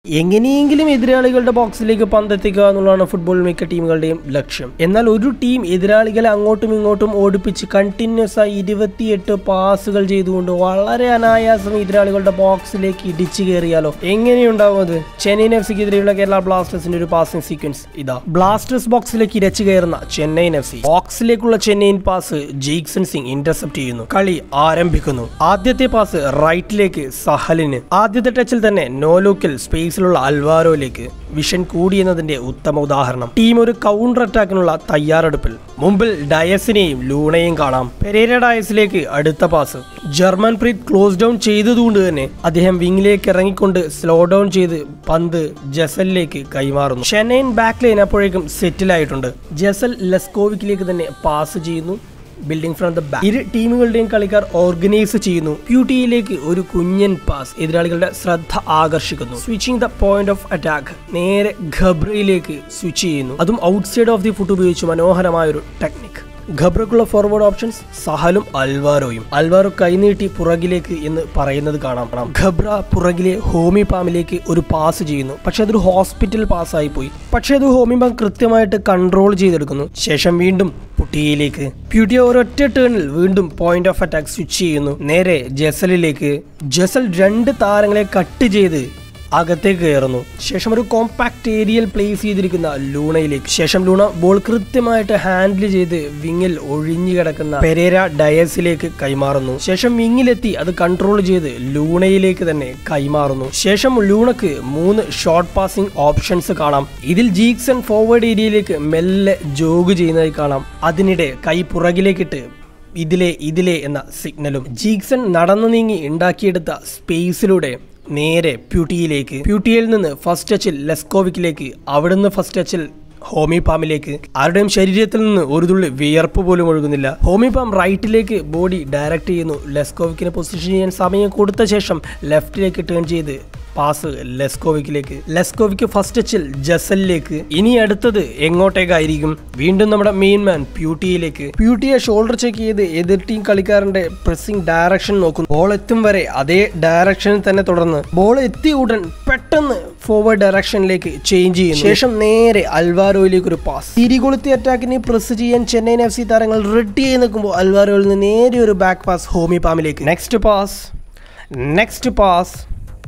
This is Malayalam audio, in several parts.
എങ്ങനെയെങ്കിലും എതിരാളികളുടെ ബോക്സിലേക്ക് പന്തെത്തിക്കുക എന്നുള്ളതാണ് ഫുട്ബോൾ മിക്ക ടീമുകളുടെയും ലക്ഷ്യം എന്നാൽ ഒരു ടീം എതിരാളികളെ അങ്ങോട്ടും ഇങ്ങോട്ടും ഓടിപ്പിച്ച് കണ്ടിന്യൂസ് ആയി ഇരുപത്തിയെട്ട് പാസുകൾ ചെയ്തുകൊണ്ട് വളരെ അനായാസം എതിരാളികളുടെ ബോക്സിലേക്ക് ഇടിച്ചു കയറിയാലോ എങ്ങനെയുണ്ടാവും അത് ചെന്നൈയിൻ എഫ് സിക്കെതിരെയുള്ള കേരള ബ്ലാസ്റ്റേഴ്സിന്റെ ഒരു പാസിംഗ് സീക്വൻസ് ഇതാ ബ്ലാസ്റ്റേഴ്സ് ബോക്സിലേക്ക് ഇരച്ചു കയറുന്ന ചെന്നൈയിൻ എഫ് സി ബോക്സിലേക്കുള്ള ചെന്നൈയിൻ പാസ് ജെയ്ക്സൺ സിംഗ് ഇന്റർസെപ്റ്റ് ചെയ്യുന്നു കളി ആരംഭിക്കുന്നു ആദ്യത്തെ പാസ് റൈറ്റിലേക്ക് സഹലിന് ആദ്യത്തെ ടച്ചിൽ തന്നെ നോ ലുക്കിൽ സ്പേസിലുള്ള അൽവാരോയിലേക്ക് വിഷൻ കൂടിയെന്നതിന്റെ ഉത്തമ ഉദാഹരണം ടീം ഒരു കൗണ്ടർ അറ്റാക്കിനുള്ള തയ്യാറെടുപ്പിൽ മുമ്പിൽ ഡയസിനെയും ലൂണയും കാണാം പെരേര ഡയസിലേക്ക് അടുത്ത pass Germanpreet close down ചെയ്തതുകൊണ്ട് തന്നെ അദ്ദേഹം വിങ്ങിലേക്ക് ഇറങ്ങിക്കൊണ്ട് സ്ലോ ഡൗൺ ചെയ്ത് പന്ത് ജസലിലേക്ക് കൈമാറുന്നു ചെന്നൈൻ ബാക്ക് ലൈൻ അപ്പോഴേക്കും സെറ്റിലായിട്ടുണ്ട് ജസൽ ലെസ്കോവിക്കിലേക്ക് തന്നെ പാസ് ചെയ്യുന്നു ബിൽഡിംഗ് ഫ്രം ദ ബാക്ക് ഇരു ടീമുകളുടെയും കളിക്കാർ ഓർഗനൈസ് ചെയ്യുന്നു പ്യൂട്ടിയിലേക്ക് ഒരു കുഞ്ഞൻ പാസ് എതിരാളികളുടെ ശ്രദ്ധ ആകർഷിക്കുന്നു switching the point of attack നേരെ ഖബ്രയിലേക്ക് സ്വിച്ച് ചെയ്യുന്നു അതും ഔട്ട്സൈഡ് ഓഫ് ദി ഫുട്ട് ഉപയോഗിച്ച് മനോഹരമായ ഒരു ടെക്നിക് ഖബ്രക്കുള്ള ഫോർവേഡ് ഓപ്ഷൻസ് സഹലും അൽവാരോയും അൽവാരോ കൈനീട്ടി പുറകിലേക്ക് എന്ന് പറയുന്നത് കാണാം ഖബ്ര പുറകിലെ ഹോമി പാമിലേക്ക് ഒരു പാസ് ചെയ്യുന്നു പക്ഷെ അതൊരു ഹോസ്പിറ്റൽ പാസ്സായി പോയി പക്ഷെ അത് ഹോമി പാം കൃത്യമായിട്ട് കൺട്രോൾ ചെയ്തെടുക്കുന്നു ശേഷം വീണ്ടും പുട്ടിയയിലേക്ക് പ്യൂട്ടിയ ഒരൊറ്റ ടേണിൽ വീണ്ടും പോയിന്റ് ഓഫ് അറ്റാക്ക് സ്വിച്ച് ചെയ്യുന്നു നേരെ ജസലിലേക്ക് ജസൽ രണ്ട് താരങ്ങളെ കട്ട് ചെയ്ത് അകത്തേക്ക് കയറുന്നു ശേഷം ഒരു കോമ്പാക്ട് ഏരിയയിൽ പ്ലേസ് ചെയ്തിരിക്കുന്ന ലൂണയിലേക്ക് ശേഷം ലൂണ ബോൾ കൃത്യമായിട്ട് ഹാൻഡിൽ ചെയ്ത് വിങ്ങിൽ ഒഴിഞ്ഞു കിടക്കുന്ന പെരേര ഡയസിലേക്ക് കൈമാറുന്നു ശേഷം വിങ്ങിലെത്തി അത് കൺട്രോൾ ചെയ്ത് ലൂണയിലേക്ക് തന്നെ കൈമാറുന്നു ശേഷം ലൂണക്ക് മൂന്ന് ഷോർട്ട് പാസിംഗ് ഓപ്ഷൻസ് കാണാം ഇതിൽ ജീക്സൺ ഫോർവേഡ് ഏരിയയിലേക്ക് മെല്ലെ ജോഗ് ചെയ്യുന്നതായി കാണാം അതിനിടെ കൈ പുറകിലേക്കിട്ട് ഇതിലെ ഇതിലെ എന്ന സിഗ്നലും ജീക്സൺ നടന്നു നീങ്ങി ഉണ്ടാക്കിയെടുത്ത സ്പേസിലൂടെ നേരെ പ്യൂട്ടിയിലേക്ക് പ്യൂട്ടിയിൽ നിന്ന് ഫസ്റ്റ് ടച്ചിൽ ലെസ്കോവിക്കിലേക്ക് അവിടുന്ന് ഫസ്റ്റ് ടച്ചിൽ ഹോമി പാമിലേക്ക് ആരുടെയും ശരീരത്തിൽ നിന്ന് ഒരു തുള്ളി വിയർപ്പ് പോലും ഒഴുകുന്നില്ല ഹോമി പാം റൈറ്റിലേക്ക് ബോഡി ഡയറക്റ്റ് ചെയ്യുന്നു ലെസ്കോവിക്കിന് പൊസിഷൻ ചെയ്യാൻ സമയം കൊടുത്ത ശേഷം ലെഫ്റ്റിലേക്ക് ടേൺ ചെയ്ത് പാസ് ലെസ്കോവിക്കിലേക്ക് ലെസ്കോവിക്ക് ഫസ്റ്റ് ടച്ചിൽ ജസലിലേക്ക് ഇനി അടുത്തത് എങ്ങോട്ടേക്കായിരിക്കും വീണ്ടും നമ്മുടെ മെയിൻ മാൻ പ്യൂട്ടിയിലേക്ക് പ്യൂട്ടിയെ ഷോൾഡർ ചെക്ക് ചെയ്ത് എതിർ ടീം കളിക്കാരന്റെ പ്രസിംഗ് ഡയറക്ഷൻ നോക്കുന്നു ബോൾ എത്തും വരെ അതേ ഡയറക്ഷനിൽ തന്നെ തുടർന്ന് ബോൾ എത്തിയ ഉടൻ പെട്ടെന്ന് ഫോർവേഡ് ഡയറക്ഷനിലേക്ക് ചേഞ്ച് ചെയ്യുന്നു ശേഷം നേരെ അൽവാരോയിലേക്ക് ഒരു പാസ് തിരികൊളുത്തി അറ്റാക്കിനെ പ്രസ് ചെയ്യാൻ ചെന്നൈയിൻ എഫ് സി താരങ്ങൾ റെഡി ആയി നിൽക്കുമ്പോൾ അൽവാരോയിൽ നിന്ന് നേരെ ഒരു ബാക്ക് പാസ് ഹോമി പാമിലേക്ക് next pass next pass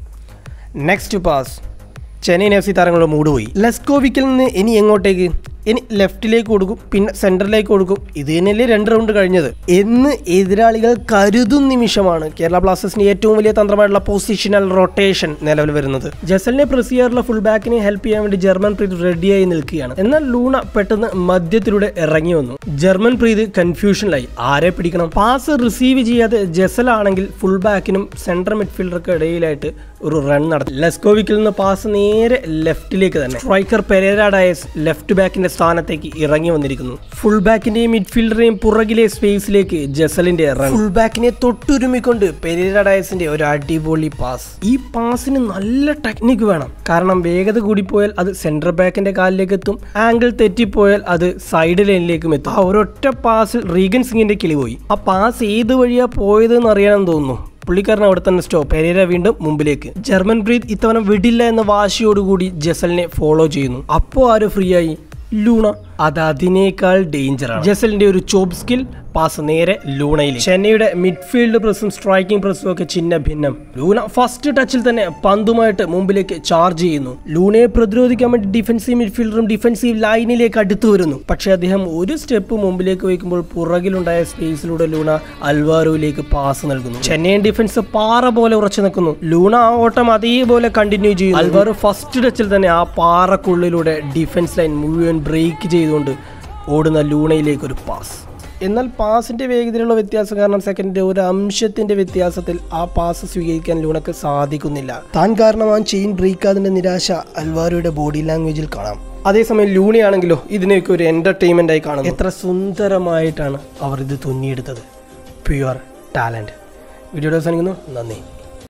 next pass Chennaiyin F C താരങ്ങളുടെ മൂഡ് പോയി ലെസ്കോവിക്കിൽ നിന്ന് ഇനി എങ്ങോട്ടേക്ക് ഇനി ലെഫ്റ്റിലേക്ക് കൊടുക്കും പിന്നെ സെൻറ്ററിലേക്ക് കൊടുക്കും ഇത് തന്നെയല്ലേ രണ്ട് റൗണ്ട് കഴിഞ്ഞത് എന്ന് എതിരാളികൾ കരുതും നിമിഷമാണ് കേരള ബ്ലാസ്റ്റേഴ്സിന്റെ ഏറ്റവും വലിയ തന്ത്രമായിട്ടുള്ള പൊസിഷണൽ റൊട്ടേഷൻ നിലവിൽ വരുന്നത് ജസലിനെ പ്രസ് ചെയ്യാറുള്ള ഫുൾ ബാക്കിനെ ഹെൽപ്പ് ചെയ്യാൻ വേണ്ടി ജർമ്മൻ പ്രീത് റെഡിയായി നിൽക്കുകയാണ് എന്നാൽ ലൂണ പെട്ടെന്ന് മധ്യത്തിലൂടെ ഇറങ്ങി വന്നു ജർമ്മൻ പ്രീത് കൺഫ്യൂഷനിലായി ആരെ പിടിക്കണം പാസ് റിസീവ് ചെയ്യാതെ ജസലാണെങ്കിൽ ഫുൾ ബാക്കിനും സെൻട്രൽ മിഡ്ഫീൽഡർക്ക് ഇടയിലായിട്ട് ഒരു റൺ നടത്തി ലെസ്കോവിക്കിൽ നിന്ന് പാസ് നേരെ ലെഫ്റ്റിലേക്ക് തന്നെ സ്ട്രൈക്കർ പെരേര ഡയസ് ലെഫ്റ്റ് ബാക്കിന്റെ സ്ഥാനത്തേക്ക് ഇറങ്ങി വന്നിരിക്കുന്നു ഫുൾ ബാക്കിന്റെയും മിഡ്ഫീൽഡറെയും പുറകിലെ സ്പേസിലേക്ക് ജസലിന്റെ റൺ ഫുൾ ബാക്കിനെ തൊട്ടുരുമിക്കൊണ്ട് പെരേര ഡയസിന്റെ ഒരു അടിപൊളി പാസ് ഈ പാസിന് നല്ല ടെക്നിക്ക് വേണം കാരണം വേഗത കൂടിപ്പോയാൽ അത് സെൻട്രൽ ബാക്കിന്റെ കാലിലേക്ക് എത്തും ആംഗിൾ തെറ്റിപ്പോയാൽ അത് സൈഡ് ലൈനിലേക്കും എത്തും ആ ഒരൊറ്റ പാസിൽ റീഗൻ സിംഗിന്റെ കിളി പോയി ആ പാസ് ഏത് വഴിയാ പോയതെന്ന് അറിയാനെന്ന് തോന്നുന്നു പുള്ളിക്കാരൻ അവിടെ തന്നെ സ്റ്റോപ്പ് പെരേര വീണ്ടും മുമ്പിലേക്ക് ജർമ്മൻ ബ്രീത്ത് ഇത്തവണ വിടില്ല എന്ന വാശിയോടുകൂടി ജസലിനെ ഫോളോ ചെയ്യുന്നു അപ്പോൾ ആര് ഫ്രീ ആയി ലൂണ അത് അതിനേക്കാൾ ഡേഞ്ചറാണ് ജസലിന്റെ ഒരു ചോപ്പ് സ്കിൽ പാസ് നേരെ ലൂണയിൽ ചെന്നൈയുടെ മിഡ്ഫീൽഡ് പ്രസും സ്ട്രൈക്കിംഗ് പ്രസും ഒക്കെ ചിഹ്ന ഭിന്നം ലൂണ ഫസ്റ്റ് ടച്ചിൽ തന്നെ പന്തുമായിട്ട് മുമ്പിലേക്ക് ചാർജ് ചെയ്യുന്നു ലൂണയെ പ്രതിരോധിക്കാൻ വേണ്ടി ഡിഫൻസീവ് മിഡ്ഫീൽഡറും ഡിഫൻസീവ് ലൈനിലേക്ക് അടുത്തു വരുന്നു പക്ഷേ അദ്ദേഹം ഒരു സ്റ്റെപ്പ് മുമ്പിലേക്ക് വയ്ക്കുമ്പോൾ പുറകിലുണ്ടായ സ്പേസിലൂടെ ലൂണ അൽവാരോയിലേക്ക് പാസ് നൽകുന്നു ചെന്നൈയൻ ഡിഫൻസ് പാറ പോലെ ഉറച്ചു നിൽക്കുന്നു ലൂണ ആ ഓട്ടം അതേപോലെ കണ്ടിന്യൂ ചെയ്യുന്നു അൽവാരോ ഫസ്റ്റ് ടച്ചിൽ തന്നെ ആ പാറക്കുള്ളിലൂടെ ഡിഫൻസ് ലൈൻ മുഴുവൻ ബ്രേക്ക് ചെയ്തുകൊണ്ട് ഓടുന്ന ലൂണയിലേക്ക് ഒരു പാസ് എന്നാൽ പാസിന്റെ വേഗതയിലുള്ള വ്യത്യാസം കാരണം സെക്കൻഡിന്റെ ഒരു അംശത്തിന്റെ വ്യത്യാസത്തിൽ ആ പാസ് സ്വീകരിക്കാൻ ലൂണക്ക് സാധിക്കുന്നില്ല താൻ കാരണം ആ ചെയിൻ ബ്രേക്കാതിന്റെ നിരാശ അൽവാരോയുടെ ബോഡി ലാംഗ്വേജിൽ കാണാം അതേസമയം ലൂണിയാണെങ്കിലോ ഇതിനെയൊക്കെ ഒരു എന്റർടൈൻമെന്റ് ആയി കാണുന്നു എത്ര സുന്ദരമായിട്ടാണ് അവർ ഇത് തുന്നിയെടുത്തത് പ്യുവർ ടാലന്റ് വീഡിയോ അവസാനിക്കുന്നു നന്ദി